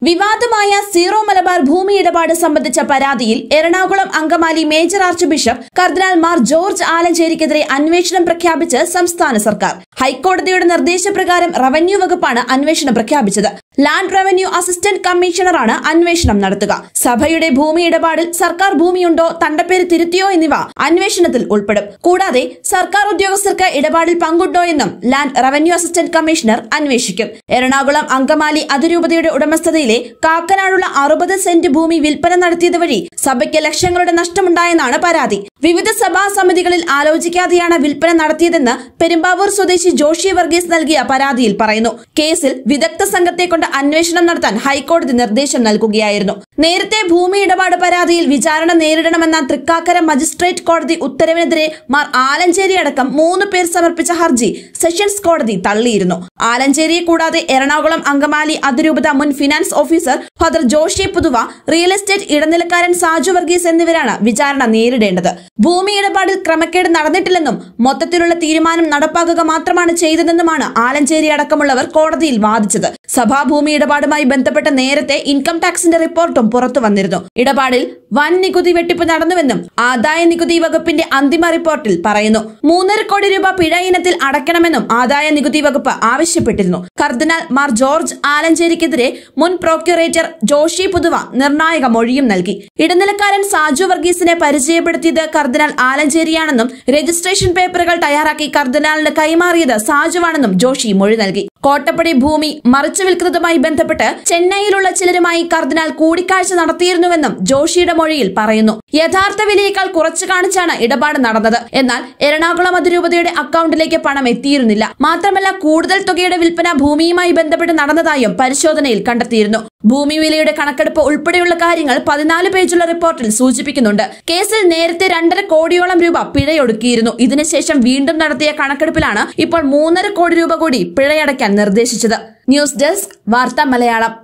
വിവാദമായ സീറോ മലബാർ ഭൂമി ഇടപാട് സംബന്ധിച്ച പരാതിയിൽ Ernakulam Angamaly major archbishop കർദിനാൾ മാർ ജോർജ് ആലഞ്ചേരിക്കെതിരെ അന്വേഷണം പ്രഖ്യാപിച്ച് സംസ്ഥാന സർക്കാർ ഹൈക്കോടതിയുടെ നിർദ്ദേശപ്രകാരം റവന്യൂ വകുപ്പാണ് അന്വേഷണം പ്രഖ്യാപിച്ചത് ലാൻഡ് റവന്യൂ അസിസ്റ്റന്റ് കമ്മീഷണറാണ് അന്വേഷണം നടത്തുക സഭയുടെ ഭൂമി ഇടപാടിൽ സർക്കാർ ഭൂമിയുണ്ടോ തണ്ടപ്പേര് തിരുത്തിയോ എന്നിവ അന്വേഷണത്തിൽ ഉൾപ്പെടും കൂടാതെ സർക്കാർ ഉദ്യോഗസ്ഥർക്ക് ഇടപാടിൽ പങ്കുണ്ടോ എന്നും ലാൻഡ് റവന്യൂ അസിസ്റ്റന്റ് കമ്മീഷണർ അന്വേഷിക്കും എറണാകുളം അങ്കമാലി അതിരൂപതയുടെ ഉടമസ്ഥതയിലെ കാക്കനാടുള്ള അറുപത് സെന്റ് ഭൂമി വിൽപ്പന നടത്തിയത് വഴി സഭയ്ക്ക് ലക്ഷങ്ങളുടെ നഷ്ടമുണ്ടായെന്നാണ് പരാതി വിവിധ സഭാ സമിതികളിൽ ആലോചിക്കാതെയാണ് വിൽപ്പന നടത്തിയതെന്ന് പെരുമ്പാവൂർ സ്വദേശി ജോഷി വർഗീസ് നൽകിയ പരാതിയിൽ പറയുന്നു കേസിൽ വിദഗ്ധ സംഘത്തെ കൊണ്ട് അന്വേഷണം നടത്താൻ ഹൈക്കോടതി നിർദ്ദേശം നൽകുകയായിരുന്നു നേരത്തെ ഭൂമി ഇടപാട് പരാതിയിൽ വിചാരണ നേരിടണമെന്ന തൃക്കാക്കര മജിസ്ട്രേറ്റ് കോടതി ഉത്തരവിനെതിരെ മാർ ആലഞ്ചേരി അടക്കം മൂന്ന് പേർ സമർപ്പിച്ച ഹർജി സെഷൻസ് കോടതി തള്ളിയിരുന്നു ആലഞ്ചേരിയെ കൂടാതെ എറണാകുളം അങ്കമാലി അതിരൂപത മുൻ finance officer father Joshy Puthuva real estate ഇടനിലക്കാരൻ സാജു വർഗീസ് എന്നിവരാണ് വിചാരണ നേരിടേണ്ടത് ഭൂമി ഇടപാടിൽ ക്രമക്കേട് നടന്നിട്ടില്ലെന്നും മൊത്തത്തിലുള്ള തീരുമാനം നടപ്പാക്കുക മാത്രമാണ് ചെയ്തതെന്നുമാണ് ആലഞ്ചേരി അടക്കമുള്ളവർ കോടതിയിൽ വാദിച്ചത് സഭാഭൂമി ഇടപാടുമായി ബന്ധപ്പെട്ട നേരത്തെ ഇൻകം ടാക്സിന്റെ റിപ്പോർട്ടും പുറത്തു വന്നിരുന്നു ഇടപാടിൽ വൻ നികുതി വെട്ടിപ്പ് നടന്നുവെന്നും ആദായ നികുതി വകുപ്പിന്റെ അന്തിമ റിപ്പോർട്ടിൽ പറയുന്നു മൂന്നര കോടി രൂപ പിഴ ഇനത്തിൽ അടയ്ക്കണമെന്നും ആദായ നികുതി വകുപ്പ് ആവശ്യപ്പെട്ടിരുന്നു കർദിനാൾ മാർ ജോർജ് ആലഞ്ചേരിക്കെതിരെ മുൻ പ്രോക്യുറേറ്റർ ജോഷി പുതുവ നിർണായക മൊഴിയും നൽകി ഇടനിലക്കാരൻ സാജു വർഗീസിനെ പരിചയപ്പെടുത്തിയത് കർദിനാൾ ആലഞ്ചേരിയാണെന്നും രജിസ്ട്രേഷൻ പേപ്പറുകൾ തയ്യാറാക്കി കർദിനാളിന് കൈമാറിയത് സാജുവാണെന്നും ജോഷി മൊഴി നൽകി കോട്ടപ്പടി ഭൂമി മറിച്ചു വിൽക്കുന്നതുമായി ബന്ധപ്പെട്ട് ചെന്നൈയിലുള്ള ചിലരുമായി കർദിനാൾ കൂടിക്കാഴ്ച നടത്തിയിരുന്നുവെന്നും ജോഷിയുടെ മൊഴിയിൽ പറയുന്നു യഥാർത്ഥ വിലയേക്കാൾ കുറച്ചു കാണിച്ചാണ് ഇടപാട് നടന്നത് എന്നാൽ എറണാകുളം അതിരൂപതയുടെ അക്കൗണ്ടിലേക്ക് പണം എത്തിയിരുന്നില്ല മാത്രമല്ല കൂടുതൽ തുകയുടെ വിൽപ്പന ഭൂമിയുമായി ബന്ധപ്പെട്ട് നടന്നതായും പരിശോധനയിൽ കണ്ടെത്തിയിരുന്നു ഭൂമി വിലയുടെ കണക്കെടുപ്പ് ഉൾപ്പെടെയുള്ള കാര്യങ്ങൾ പതിനാല് പേജുള്ള റിപ്പോർട്ടിൽ സൂചിപ്പിക്കുന്നുണ്ട് കേസിൽ നേരത്തെ രണ്ടര കോടിയോളം രൂപ പിഴയൊടുക്കിയിരുന്നു ഇതിനുശേഷം വീണ്ടും നടത്തിയ കണക്കെടുപ്പിലാണ് ഇപ്പോൾ മൂന്നര കോടി രൂപ കൂടി പിഴയടയ്ക്കാൻ നിർദ്ദേശിച്ചത് ന്യൂസ് ഡെസ്ക് വാർത്താ മലയാളം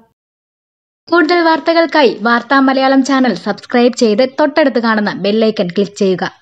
കൂടുതൽ വാർത്തകൾക്കായി വാർത്താ മലയാളം ചാനൽ സബ്സ്ക്രൈബ് ചെയ്ത് തൊട്ടടുത്ത് കാണുന്ന ബെല്ലൈക്കൺ ക്ലിക്ക് ചെയ്യുക